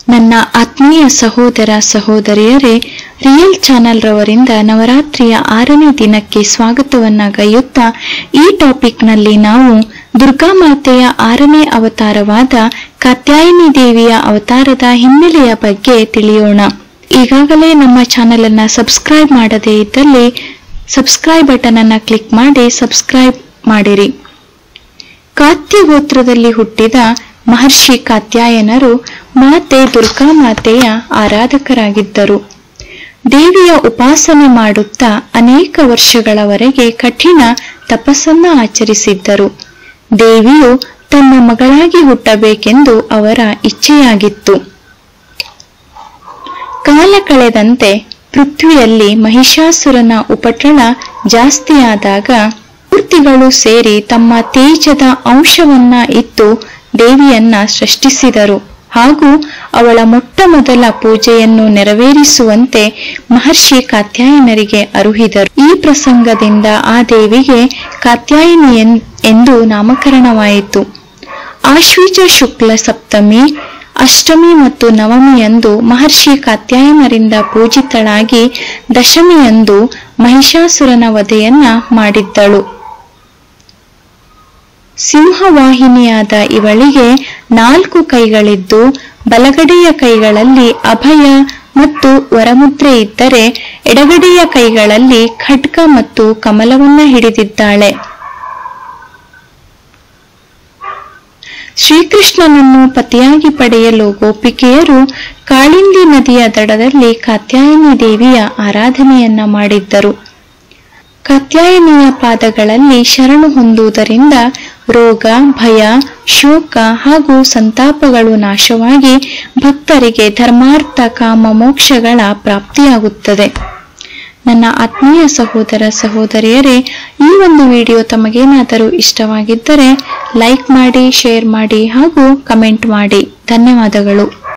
ನನ್ನ ಆತ್ಮೀಯ ಸಹೋದರ ಸಹೋದರಿಯರೇ ರಿಯಲ್ ಚಾನೆಲ್ ರವರಿಂದ ನವರಾತ್ರಿಯ ಆರನೇ ದಿನಕ್ಕೆ ಸ್ವಾಗತವನ್ನ ಗೈಯುತ್ತಾ ಈ ಟಾಪಿಕ್ನಲ್ಲಿ ನಾವು ದುರ್ಗಾಮಾತೆಯ ಆರನೇ ಅವತಾರವಾದ ಕಾತ್ಯಾಯಿನಿ ದೇವಿಯ ಅವತಾರದ ಹಿನ್ನೆಲೆಯ ಬಗ್ಗೆ ತಿಳಿಯೋಣ ಈಗಾಗಲೇ ನಮ್ಮ ಚಾನೆಲ್ ಅನ್ನ ಸಬ್ಸ್ಕ್ರೈಬ್ ಮಾಡದೇ ಇದ್ದಲ್ಲಿ ಸಬ್ಸ್ಕ್ರೈಬ್ ಬಟನ್ ಅನ್ನ ಕ್ಲಿಕ್ ಮಾಡಿ ಸಬ್ಸ್ಕ್ರೈಬ್ ಮಾಡಿರಿ ಕಾತ್ಯ ಗೋತ್ರದಲ್ಲಿ ಹುಟ್ಟಿದ ಮಹರ್ಷಿ ಕಾತ್ಯಾಯನರು ಮಾತೆ ದುರ್ಗಾಮಾತೆಯ ಆರಾಧಕರಾಗಿದ್ದರು ದೇವಿಯ ಉಪಾಸನೆ ಮಾಡುತ್ತಾ ಅನೇಕ ವರ್ಷಗಳವರೆಗೆ ಕಠಿಣ ತಪಸ್ಸನ್ನ ಆಚರಿಸಿದ್ದರು ದೇವಿಯು ತನ್ನ ಮಗಳಾಗಿ ಹುಟ್ಟಬೇಕೆಂದು ಅವರ ಇಚ್ಛೆಯಾಗಿತ್ತು ಕಾಲ ಕಳೆದಂತೆ ಪೃಥ್ವಿಯಲ್ಲಿ ಮಹಿಷಾಸುರನ ಉಪಟಳ ಜಾಸ್ತಿಯಾದಾಗ ಮೂರ್ತಿಗಳು ಸೇರಿ ತಮ್ಮ ತೇಜದ ಅಂಶವನ್ನ ಇತ್ತು ದೇವಿಯನ್ನ ಸೃಷ್ಟಿಸಿದರು ಹಾಗೂ ಅವಳ ಮೊಟ್ಟ ಮೊದಲ ಪೂಜೆಯನ್ನು ನೆರವೇರಿಸುವಂತೆ ಮಹರ್ಷಿ ಕಾತ್ಯಾಯನರಿಗೆ ಅರುಹಿದರು ಈ ಪ್ರಸಂಗದಿಂದ ಆ ದೇವಿಗೆ ಕಾತ್ಯಾಯಿನಿ ಎನ್- ಎಂದು ನಾಮಕರಣವಾಯಿತು ಆಶ್ವೀಜ ಶುಕ್ಲ ಸಪ್ತಮಿ ಅಷ್ಟಮಿ ಮತ್ತು ನವಮಿಯಂದು ಮಹರ್ಷಿ ಕಾತ್ಯಾಯನರಿಂದ ಪೂಜಿತಳಾಗಿ ದಶಮಿಯಂದು ಮಹಿಷಾಸುರನ ವಧೆಯನ್ನ ಮಾಡಿದ್ದಳು ಸಿಂಹವಾಹಿನಿಯಾದ ಇವಳಿಗೆ ನಾಲ್ಕು ಕೈಗಳಿದ್ದು ಬಲಗಡೆಯ ಕೈಗಳಲ್ಲಿ ಅಭಯ ಮತ್ತು ವರಮುದ್ರೆ ಇದ್ದರೆ ಎಡಗಡೆಯ ಕೈಗಳಲ್ಲಿ ಖಡ್ಗ ಮತ್ತು ಕಮಲವನ್ನ ಹಿಡಿದಿದ್ದಾಳೆ ಶ್ರೀಕೃಷ್ಣನನ್ನು ಪತಿಯಾಗಿ ಪಡೆಯಲು ಗೋಪಿಕೆಯರು ಕಾಳಿಂದಿ ನದಿಯ ದಡದಲ್ಲಿ ಕಾತ್ಯಾಯನಿ ದೇವಿಯ ಆರಾಧನೆಯನ್ನ ಮಾಡಿದ್ದರು ಕಾತ್ಯಾಯನಿಯ ಪಾದಗಳಲ್ಲಿ ಶರಣು ಹೊಂದುವುದರಿಂದ ರೋಗ ಭಯ ಶೋಕ ಹಾಗೂ ಸಂತಾಪಗಳು ನಾಶವಾಗಿ ಭಕ್ತರಿಗೆ ಧರ್ಮಾರ್ಥ ಕಾಮ ಮೋಕ್ಷಗಳ ಪ್ರಾಪ್ತಿಯಾಗುತ್ತದೆ ನನ್ನ ಆತ್ಮೀಯ ಸಹೋದರ ಸಹೋದರಿಯರೇ ಈ ಒಂದು ವಿಡಿಯೋ ತಮಗೇನಾದರೂ ಇಷ್ಟವಾಗಿದ್ದರೆ ಲೈಕ್ ಮಾಡಿ ಶೇರ್ ಮಾಡಿ ಹಾಗೂ ಕಮೆಂಟ್ ಮಾಡಿ ಧನ್ಯವಾದಗಳು